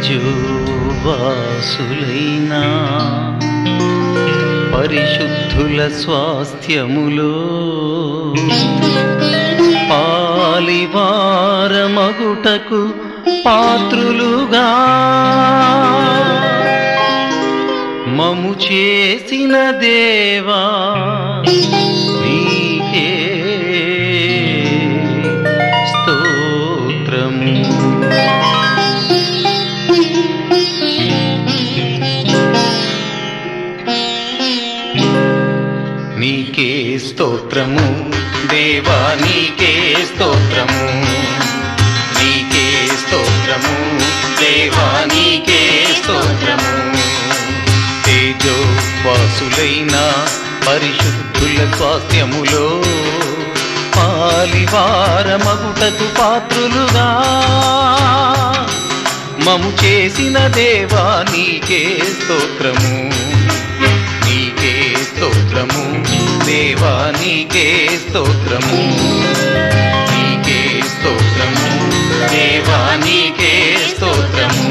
తేజోవాసులైనా పరిశుద్ధుల స్వాస్థ్యములో పాలివారమగుటకు పాత్రులుగా మము చేసిన దేవా నీకే స్తోత్రము నీకే స్తోత్రము దేవా నీకే స్తోత్రము నీకే స్తోత్రము దేవా నీకే స్తోత్రము తేజో వాసులైన పరిశుద్ధుల స్వాస్థ్యములో పాలివారమగుటకు పాత్రులుగా మము చేసిన దేవా నీకే స్తోత్రము నీకే స్తోత్రము దేవా నీకే స్తోత్రము నీకే స్తోత్రము దేవా నీకే స్తోత్రము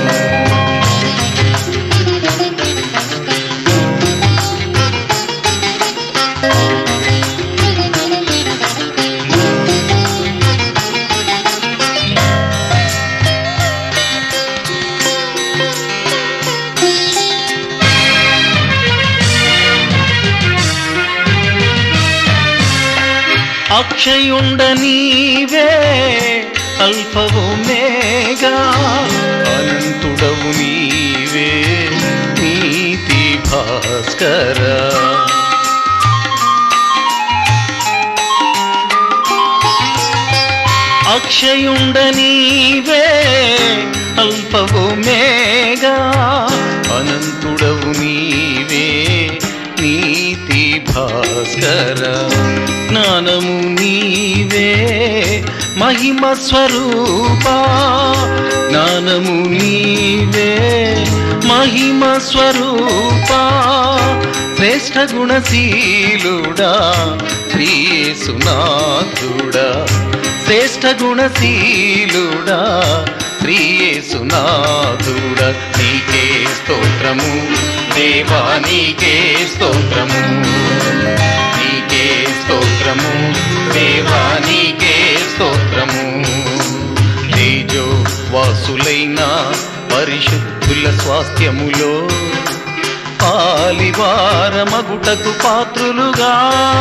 అక్షయుండ నీవే అల్పవు మేఘా అనంతుడవు నీవే నీతి భాస్కర అక్షయుండ నీవే అల్పవు మేఘా అనంతుడవు నీవే నీతి భాస్కర జ్ఞానము నీవే మహిమ స్వరూపా జ్ఞానము నీవే మహిమ స్వరూపా శ్రేష్ఠ గుణశీలుడా శ్రీయేసునాథుడా శ్రేష్ఠ గుణశీలుడా శ్రీయేసునాథుడా నీకే స్తోత్రము దేవా నీకే స్తోత్రము నీకే స్తోత్రము దేవా నీకే స్తోత్రము తేజో వాసులైన పరిశుద్ధుల స్వాస్థ్యములో పాలివారమగుటకు పాత్రులుగా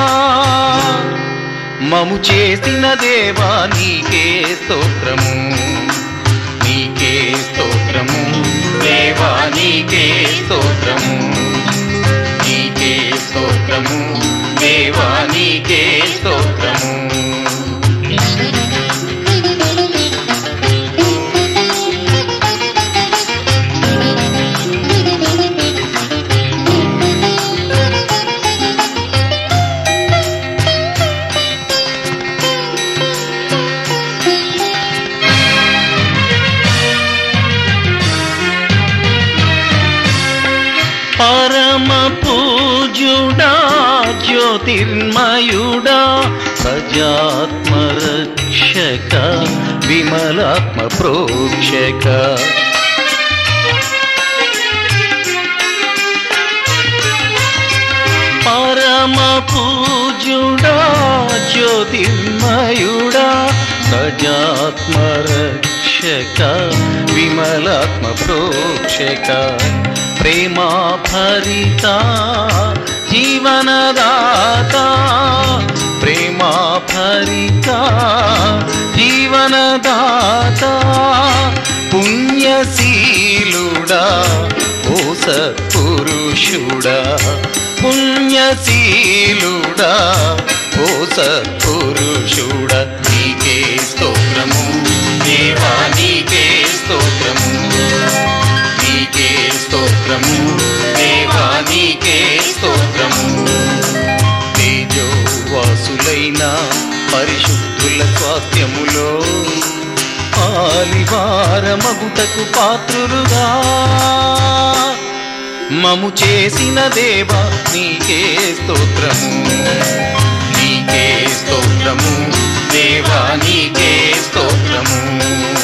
మము చేసిన దేవా నీకే స్తోత్రము నీకే స్తోత్రము దేవా నీకే స్తోత్రము నీకే స్తోత్రము దేవా నీకే స్తోత్రము పరమ పూజుడా జ్యోతిర్మయుడా సజాత్మ రక్షక విమలాత్మ ప్రోక్షక పరమ పూజుడా జ్యోతిర్మయుడా సజాత్మ రక్షక విమలాత్మ ప్రోక్షక ప్రేమా భరిత జీవనదాత ప్రేమా భరిత జీవనదాత పుణ్యశీలుడా ఓ సత్పురుషుడా పుణ్యశీలుడా ఓ సత్పురుషుడా నీకే స్తోత్రము దేవా నీకే స్తోత్రము నీకే స్తోత్రము దేవా నీకే స్తోత్రము తేజో వాసులైన పరిశుద్ధుల స్వాస్థ్యములో పాలివారమగుటకు పాత్రులుగా మము చేసిన దేవా నీకే స్తోత్రము నీకే స్తోత్రము దేవా నీకే స్తోత్రము